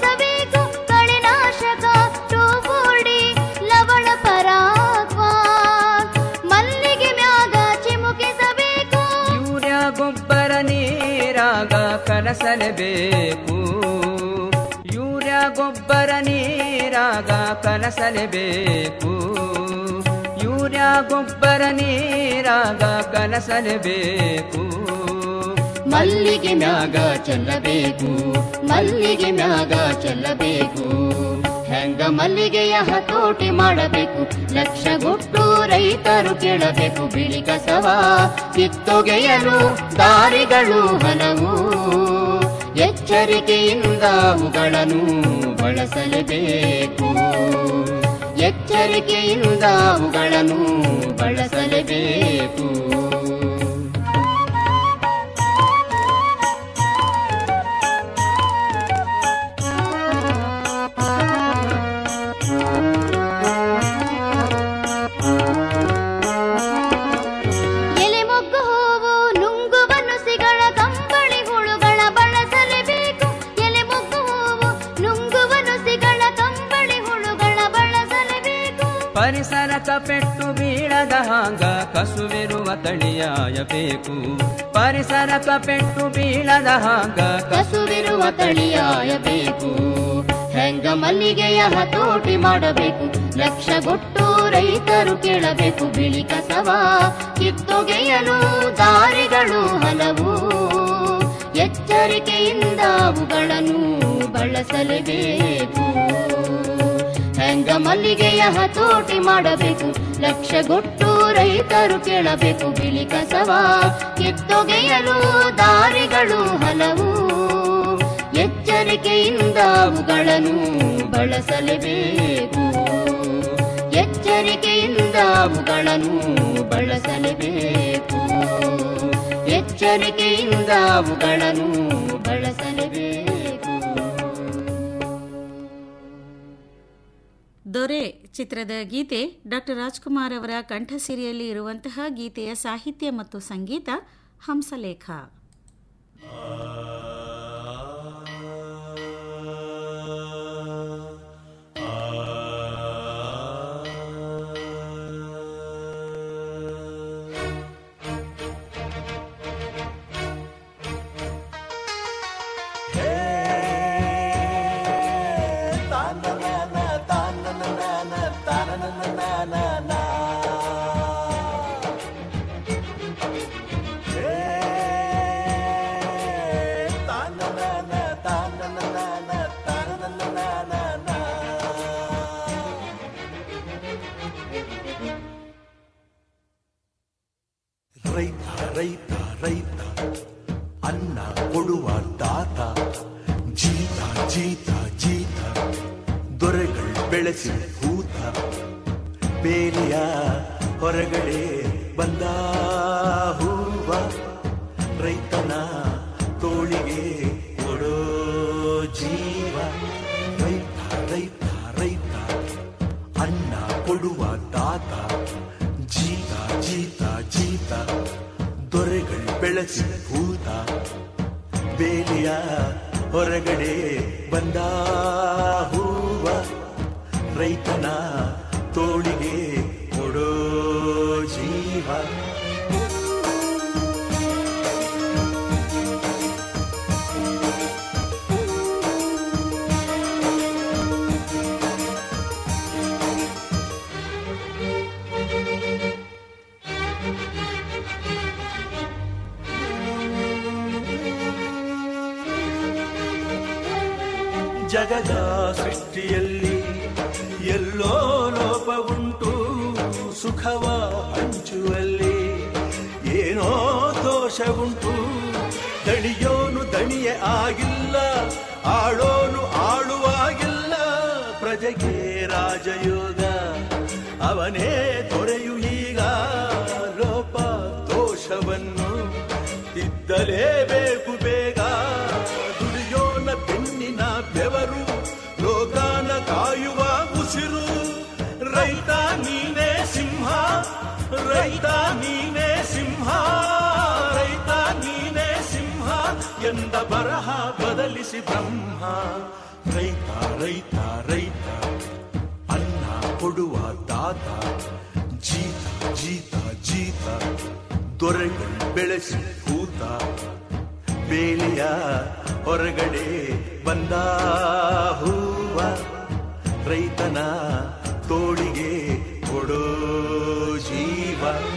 ನೀರಾಗ ಕಲಸಲೇಬೇಕು ಯೂರಿಯಾ ಗೊಬ್ಬರ ನೀರಾಗ ಕಲಸಲೇಬೇಕು ಯೂರಿಯಾ ಗೊಬ್ಬರ ನೀರಾಗ ಕಲಸಲೇಬೇಕು ಮಲ್ಲಿಗೆ ಮ್ಯಾಗ ಚೆಲ್ಲಬೇಕು ಮಲ್ಲಿಗೆ ಮ್ಯಾಗ ಚೆಲ್ಲಬೇಕು ಹೆಂಗ ಮಲ್ಲಿಗೆಯ ಹತೋಟಿ ಮಾಡಬೇಕು ಲಕ್ಷ ಗುಟ್ಟು ರೈತರು ಕೇಳಬೇಕು ಬಿಳಿ ಕಸವ ಕಿತ್ತೊಗೆಯಲು ದಾರಿಗಳು ಹಲವು ಎಚ್ಚರಿಕೆಯಿಂದ ಅವುಗಳನ್ನು ಬಳಸಲೇಬೇಕು ಎಚ್ಚರಿಕೆಯಿಂದ ಅವುಗಳನ್ನು ಬಳಸಲೇಬೇಕು ಎಲೆ ಮೊಗ್ಗು ಹೂವು ನುಂಗುವ ನುಸಿಗಳ ಕಂಬಳಿ ಹುಳುಗಳ ಬಳಸಲೇಬೇಕು ಎಲೆ ಮೊಗ್ಗು ಹೂವು ನುಂಗುವ ನುಸಿಗಳ ಕಂಬಳಿ ಹುಳುಗಳ ಬಳಸಲೇಬೇಕು ಪರಿಸರಕ ಪೆಟ್ಟು ಬೀಳದ ಹಾಂಗ ಕಸುವಿರುವ ತಳಿಯಾಯಬೇಕು ಪರಿಸರಕ ಪೆಟ್ಟು ಬೀಳದ ಹಾಂಗ ಕಸುವಿರುವ ತಳಿಯಾಯಬೇಕು ಹೆಂಗ ಮಲ್ಲಿಗೆಯ ಹತೋಟಿ ಮಾಡಬೇಕು ಲಕ್ಷ ಗೊಟ್ಟು ರೈತರು ಕೇಳಬೇಕು ಬಿಳಿ ಕಸವ ಕಿತ್ತೊಗೆಯಲು ದಾರಿಗಳು ಹಲವು ಎಚ್ಚರಿಕೆಯಿಂದ ಅವುಗಳನ್ನು ಬಳಸಲೇಬೇಕು ಹೆಂಗ ಮಲ್ಲಿಗೆಯ ಹತೋಟಿ ಮಾಡಬೇಕು ಲಕ್ಷ ಗೊಟ್ಟು ರೈತರು ಕೇಳಬೇಕು ಬಿಳಿ ಕಸವ ಕಿತ್ತೊಗೆಯಲು ದಾರಿಗಳು ಹಲವು ಎಚ್ಚರಿಕೆಯಿಂದ ಅವುಗಳನ್ನು ಬಳಸಲೇಬೇಕು ಎಚ್ಚರಿಕೆಯಿಂದ ಅವುಗಳನ್ನು ಬಳಸಲೇಬೇಕು ಎಚ್ಚರಿಕೆಯಿಂದ ಅವುಗಳನ್ನು ಬಳಸಲೇಬೇಕು ದೊರೆ ಚಿತ್ರದ ಗೀತೆ ಡಾಕ್ಟರ್ ರಾಜ್ಕುಮಾರ್ ಅವರ ಕಂಠಸಿರಿಯಲ್ಲಿ ಇರುವಂತಹ ಗೀತೆಯ ಸಾಹಿತ್ಯ ಮತ್ತು ಸಂಗೀತ ಹಂಸಲೇಖ ರೈತ ರೈತ ರೈತ ಅನ್ನ ಕೊಡುವ ದಾತ ಜೀತ ಜೀತ ಜೀತ ದೊರೆಗಳು ಬೆಳೆಸಿ ಭೂತ ಬೇಲಿಯ ಹೊರಗಡೆ ಬಂದ ಹೂವ ರೈತನ ತೋಳಿಗೆ ಕೊಡೋ ಜೀವ ರೈತ ರೈತ ರೈತ ಅನ್ನ ಕೊಡುವ ದಾತ ಜೀತ ಜೀತ ಜೀತ ದೊರೆಗಳು ಬೆಳೆಸಿ ಭೂತ ಬೇಲಿಯ ಹೊರಗಡೆ ಬಂದ ಹೂವ ರೈತನ ತೋಳಿಗೆ ಕೊಡೋ ಜೀವ ಜಗದ ಸೃಷ್ಟಿಯಲ್ಲಿ ಎಲ್ಲೋ ಲೋಪ ಉಂಟು ಸುಖವ ಹಂಚುವಲ್ಲಿ ಏನೋ ದೋಷ ಉಂಟು ದಣಿಯೋನು ದಣಿಯ ಆಗಿಲ್ಲ ಆಳೋನು ಆಳುವಾಗಿಲ್ಲ ಪ್ರಜೆಗೆ ರಾಜಯೋಗ ಅವನೇ ದೊರೆಯು ಈಗ ಲೋಪ ದೋಷವನ್ನು ತಿದ್ದಲೇಬೇಕು ಬೇಗ ದುಡಿಯೋನ ಬೆನ್ನಿನ ಬೆವರು ಲೋಕಾನ ಕಾಯುವ ಉಸಿರು ರೈತ ನೀನೇ ಸಿಂಹ ರೈತ ನೀನೇ ಸಿಂಹ ರೈತ ನೀನೇ ಸಿಂಹ ಎಂದ ಬರಹ ಬದಲಿಸಿ ಬ್ರಹ್ಮ ರೈತ ರೈತ ರೈತ ಅನ್ನ ಕೊಡುವ ದಾತ ಜೀತ ಜೀತ ಜೀತ ದೊರೆಗಳು ಬೆಳೆಸಿ ಭೂತ ಬೇಲಿಯ ಹೊರಗಡೆ ಬಂದ ಹೂವ ರೈತನ ತೋಳಿಗೆ ಕೊಡೋ ಜೀವ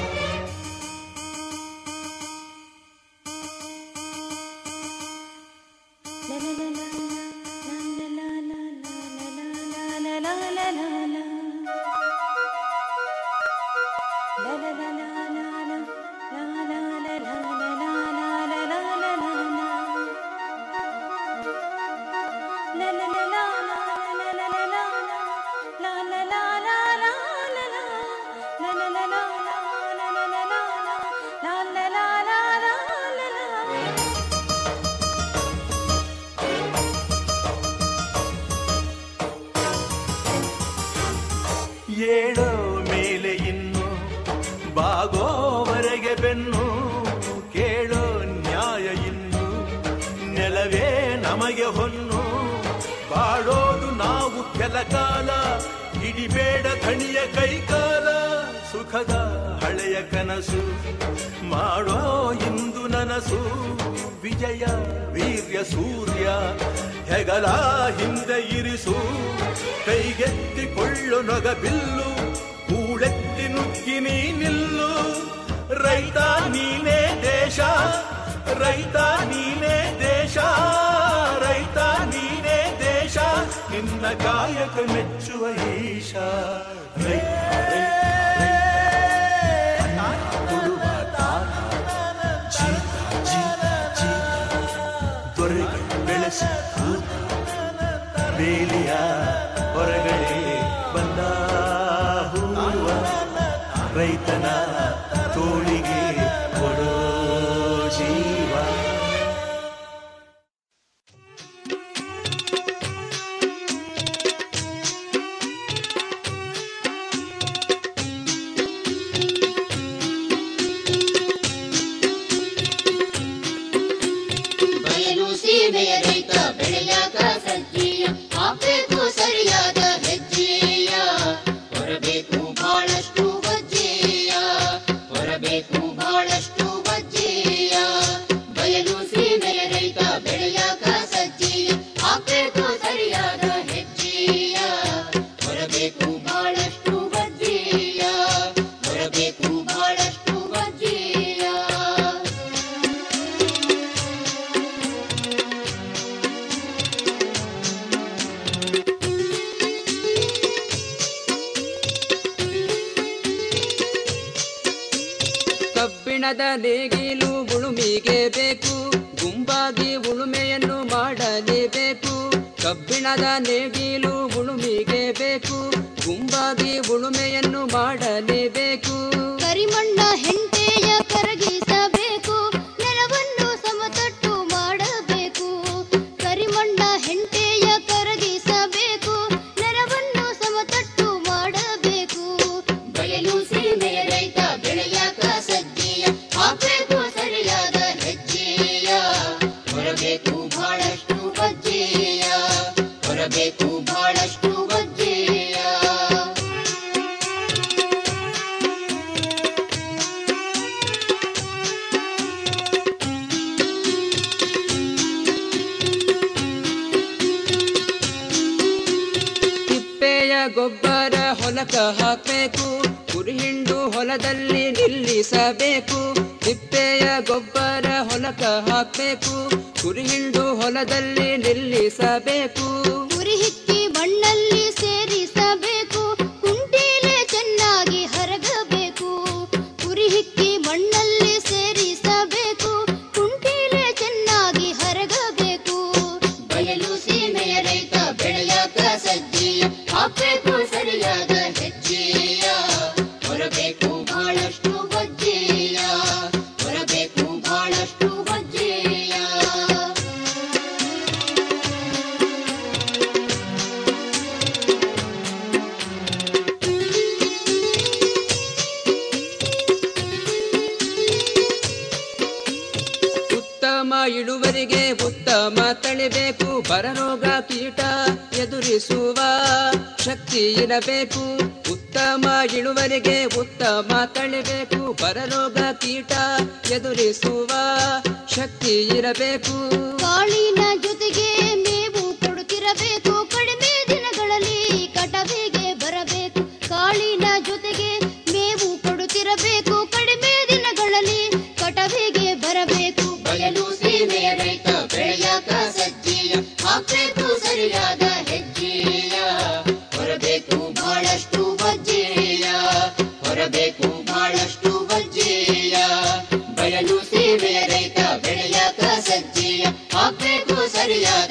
ಏಳೋ ಮೇಲೆ ಇನ್ನು ಬಾಗೋವರೆಗೆ ಬೆನ್ನು ಕೇಳೋ ನ್ಯಾಯ ಇನ್ನು ನೆಲವೇ ನಮಗೆ ಹೊನ್ನು ಬಾಳೋದು ನಾವು ಕೆಲ ಕಾಲ ಹಿಡಿಬೇಡ ಕಣಿಯ ಕೈಕಾಲ ಸುಖದ ಹಳೆಯ ಕನಸು ಮಾಡೋ ಇಂದು ನನಸು ವಿಜಯ ವೀರ್ಯ ಸೂರ್ಯ ಹೆಗಲ ಹಿಂದೆ ಇರಿಸು ಕೈಗೆತ್ತಿಕೊಳ್ಳು ನೊಗ ಬಿಲ್ಲು ಕೂಳೆತ್ತಿ ನುಗ್ಗಿ ನೀ ನಿಲ್ಲು ರೈತ ನೀನೇ ದೇಶ ರೈತ ನೀನೇ ದೇಶ ರೈತ ನೀನೇ ದೇಶ ನಿನ್ನ ಕಾಯಕ ಮೆಚ್ಚುವ ಈಶ ರೈತ ದೊರೆಗಳು ಬೆಳೆಸಿ ಬೇಲಿಯ ಹೊರಗಡೆ ಬಂದ ಹೂವ ರೈತನ ತೋಳಿಗೆ ಕೊಡೋ ಜೀವ ಬಯಲು ಸೀಮೆಯ ರೈತ ಬೆಳೆಯಾಕ ಸಜ್ಜೀಯ ಹಾಕ್ಬೇಕು ಸರಿಯಾದ ಹೆಜ್ಜೆಯ ಹೊರಬೇಕು ಬಹಳಷ್ಟು ವಜ್ಜೆಯ ಹೊರಬೇಕು ಬಹಳಷ್ಟು ವಜ್ಜೆಯ ಬಯಲು ಸೀಮೆಯ ರೈತ ಬೆಳೆಯಾಕ ಸಜ್ಜೀಯ ಹಾಕ್ಬೇಕು ಸರಿಯಾದ ಹೆಜ್ಜೆಯ ಹೊರಬೇಕು ಬಹಳಷ್ಟು ವಜ್ಜೆಯ ಹೊರಬೇಕು ಬಹಳಷ್ಟು ವಜ್ಜೆಯ ಕಬ್ಬಿಣದ ನೇಗಿಲು ಉಳುಮಿಗೆ ಬೇಕು ಗುಂಪಾಗಿ ಉಳುಮೆಯನ್ನು ಮಾಡಲೇಬೇಕು ಕಬ್ಬಿಣದ ನೇಗಿಲು ಉಳುಮಿಗೆ ಬೇಕು ಗುಂಪಾಗಿ ಉಳುಮೆಯನ್ನು ಮಾಡಲೇಬೇಕು ಕರಿಮಣ್ಣ ಹೆಂಟೆಯ ಕರಗಿಸಬೇಕು ನೆಲವನ್ನು ಸಮತಟ್ಟು ಮಾಡಬೇಕು ಕರಿಮಣ್ಣ ಹೆಂಟೆಯ ಕರಗಿಸಬೇಕು ನೆಲವನ್ನು ಸಮತಟ್ಟು ಮಾಡಬೇಕು ಬಯಲು ಸೀಮೆಯ ರೈತ ಬೆಳೆಯಾಕ ಸಜ್ಜೆಯ ಹಾಕ್ಬೇಕು ಸರಿಯಾದ ಹೆಜ್ಜೆಯ ಹೊರಬೇಕು ಬಹಳಷ್ಟು ವಜ್ಜೆಯ ಹೊರಬೇಕು ಬಹಳಷ್ಟು ವಜ್ಜೆಯ ತಿಪ್ಪೆಯ ಗೊಬ್ಬರ ಹೊಲಕ ಹಾಕಬೇಕು ಕುರಿಹಿಂಡು ಹೊಲದಲ್ಲಿ ನಿಲ್ಲಿಸಬೇಕು ತಿಪ್ಪೆಯ ಗೊಬ್ಬರ ಹೊಲಕ ಹಾಕಬೇಕು ಕುರಿಹಿಂಡು ಹೊಲದಲ್ಲಿ ನಿಲ್ಲಿಸಬೇಕು ಉರಿ ಹಿಕ್ಕಿ ಮಣ್ಣಲ್ಲಿ ಸೇರಿಸಬೇಕು ಕುಂಟೀಲೆ ಚೆನ್ನಾಗಿ ಹರಗಬೇಕು ಉರಿ ಹಿಕ್ಕಿ ಮಣ್ಣಲ್ಲಿ ಸೇರಿಸಬೇಕು ಕುಂಟೀಲೆ ಚೆನ್ನಾಗಿ ಹರಗಬೇಕು ಬಯಲು ಸೀಮೆಯ ರೈತ ಬೆಳೆಯಾಕ ಸಜ್ಜೆಯ ಹಾಕ್ಬೇಕು ಸರಿಯಾದ ಹೆಜ್ಜೆಯ ಹೊರಬೇಕು ಬಹಳಷ್ಟು ವಜ್ಜೆಯ ಹೊರಬೇಕು ಬಹಳಷ್ಟು ವಜ್ಜೆಯ ಇಳುವರಿಗೆ ಉತ್ತಮ ತಳಿಬೇಕು ಬರರೋಗ ಕೀಟ ಎದುರಿಸುವ ಶಕ್ತಿ ಇರಬೇಕು ಉತ್ತಮ ಇಳುವರಿಗೆ ಉತ್ತಮ ತಳಿಬೇಕು ಬರರೋಗ ಕೀಟ ಎದುರಿಸುವ ಶಕ್ತಿ ಇರಬೇಕು ಕಾಳಿನ ಜೊತೆಗೆ ಮೇವು ಕೊಡುತ್ತಿರಬೇಕು ಕಡಿಮೆ ದಿನಗಳಲ್ಲಿ ಕಟವಿಗೆ ಬರಬೇಕು ಕಾಳಿನ ಜೊತೆಗೆ ಮೇವು ಕೊಡುತ್ತಿರಬೇಕು ಕಡಿಮೆ ದಿನಗಳಲ್ಲಿ ಕಟವಿಗೆ ಬರಬೇಕು ಬಯಲು ಸೀಮೆಯ ರೈತ ಬೆಳೆಯಾಕ ಸಜ್ಜೀಯ ಹಾಕ್ಬೇಕು ಸರಿಯಾದ ಹೆಜ್ಜೆಯ ಹೊರಬೇಕು ಬಹಳಷ್ಟು ವಜ್ಜೆಯ ಹೊರಬೇಕು ಬಹಳಷ್ಟು ವಜ್ಜೆಯ ಬಯಲು ಸೀಮೆಯ ರೈತ ಬೆಳೆಯಾಕ ಸಜ್ಜೀಯ ಹಾಕ್ಬೇಕು ಸರಿಯಾದ